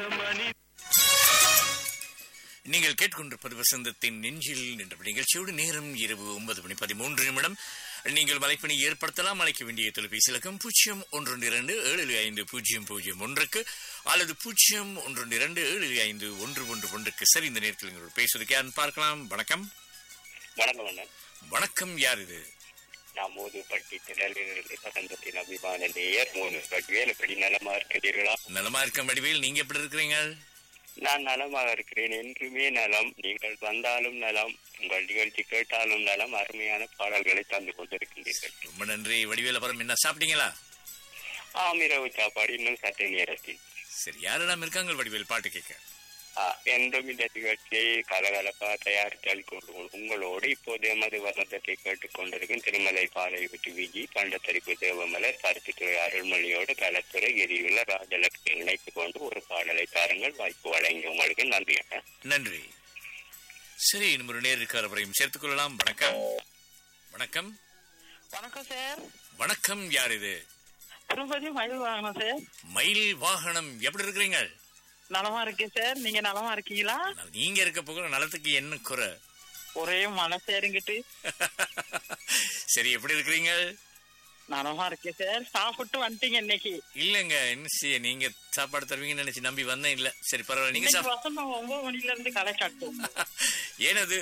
மணி நீங்கள் கேட்கொண்டிருப்பது வசந்தத்தின் நெஞ்சில் என்ற நிகழ்ச்சியோடு நேரம் இரவு ஒன்பது மணி பதிமூன்று நிமிடம் நீங்கள் மலைப்பணி ஏற்படுத்தலாம் அழைக்க வேண்டிய தொலைபேசி இலக்கம் பூஜ்ஜியம் ஒன்று இரண்டு ஏழு ஐந்து பூஜ்ஜியம் பூஜ்ஜியம் ஒன்றுக்கு அல்லது பூஜ்ஜியம் ஒன்று இரண்டு ஏழு ஐந்து ஒன்று ஒன்று ஒன்றுக்கு சரி இந்த நேரத்தில் நீங்கள் பேசுவதற்கு யாருன்னு பார்க்கலாம் வணக்கம் வணக்கம் அண்ணன் வணக்கம் யார் இது நான் மோதுப்பட்டி திடலிலிருந்து வசந்தத்தின் அபிமான நேயர் மூணு வேலை எப்படி நலமா இருக்கிறீர்களா நலமா இருக்க வடிவேல் நீங்க எப்படி இருக்கிறீங்க நான் நலமாக இருக்கிறேன் என்றுமே நலம் நீங்கள் வந்தாலும் நலம் உங்கள் நிகழ்ச்சி கேட்டாலும் நலம் அருமையான பாடல்களை தந்து கொண்டிருக்கின்றீர்கள் ரொம்ப நன்றி வடிவேல் அப்புறம் என்ன சாப்பிட்டீங்களா ஆம் இரவு சாப்பாடு இன்னும் சற்று நேரத்தில் சரி யாரெல்லாம் இருக்காங்க வடிவேல் பாட்டு கேட்க ஆ, என்றும் இந்த நிகழ்ச்சியை கலகலப்பா தயாரித்தல் கொண்டு உங்களோடு இப்போது எமது வசந்தத்தை கேட்டுக் கொண்டிருக்கும் திருமலை பாலை விட்டு விஜி பண்டத்தரிப்பு தேவமலர் பருத்தித்துறை அருள்மொழியோடு களத்துறை எரியுள்ள ராஜலட்சுமி இணைத்துக் கொண்டு ஒரு பாடலை தாருங்கள் வாய்ப்பு வழங்கி உங்களுக்கு நன்றி அண்ணா. நன்றி சரி இன்னும் ஒரு நேர் இருக்கார் அவரையும் சேர்த்துக் கொள்ளலாம் வணக்கம் வணக்கம் வணக்கம் சார் வணக்கம் யார் இது திருப்பதி மயில் வாங்கணும் சார் மயில் வாகனம் எப்படி இருக்கிறீங்க நலமா இருக்கேன் சார் நீங்க நலமா இருக்கீங்களா நீங்க இருக்க போகிற நலத்துக்கு என்ன குறை ஒரே மழை சேருங்கிட்டு சரி எப்படி இருக்கிறீங்க நலமா இருக்கேன் சார் சாப்பிட்டு வந்துட்டீங்க இன்னைக்கு இல்லங்க என்ன செய்ய நீங்க சாப்பாடு தருவீங்கன்னு நினைச்சு நம்பி வந்தேன் இல்ல சரி பரவாயில்ல நீங்க இன்னைக்கு சாப் வசந்தம் ஒன்பது மணில இருந்து கடை கட்டும் ஏனது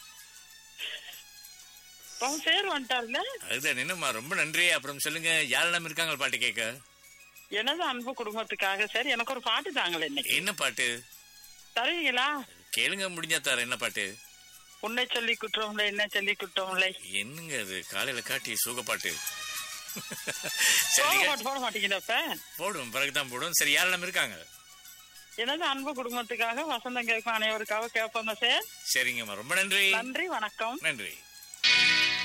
உங்க சார் வந்துட்டாருல அதுதான் என்னம்மா ரொம்ப நன்றி அப்புறம் சொல்லுங்க யாரெல்லாம் இருக்காங்க பாட்டு கேட்க எனது அன்பு குடும்பத்துக்காக சார் எனக்கு ஒரு பாட்டு தாங்களே இன்னைக்கு என்ன பாட்டு தருவீங்களா கேளுங்க முடிஞ்சா தர என்ன பாட்டு உன்னை சொல்லி குற்றமில்லை என்ன சொல்லி குற்றமில்லை என்னங்க அது காலையில காட்டி சூக பாட்டு போட சரி மாட்டு போட மாட்டீங்களா இப்ப போடும் பிறகுதான் போடும் சரி யாரெல்லாம் இருக்காங்க எனது அன்பு குடும்பத்துக்காக வசந்தம் கேட்கும் அனைவருக்காக கேட்பாங்க சார் சரிங்கம்மா ரொம்ப நன்றி நன்றி வணக்கம் நன்றி